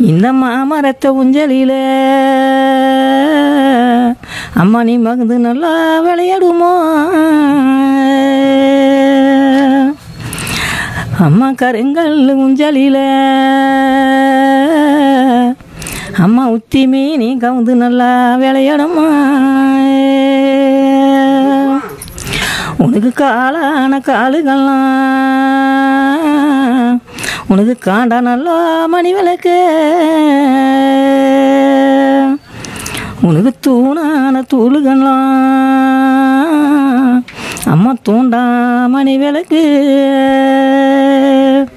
இந்த மாமரத்தை உஞ்சலில அம்மா நீ மகந்து நல்லா விளையாடுமோ அம்மா கருங்கல் உஞ்சலில அம்மா உத்தி மீனி கவுந்து நல்லா விளையாடுமா உனக்கு காலான காலுகள்லாம் உனக்கு காண்டா நல்லா மணி விளக்கு உனக்கு தூணான தூளுகள்லாம் அம்மா தூண்டா மணி விளக்கு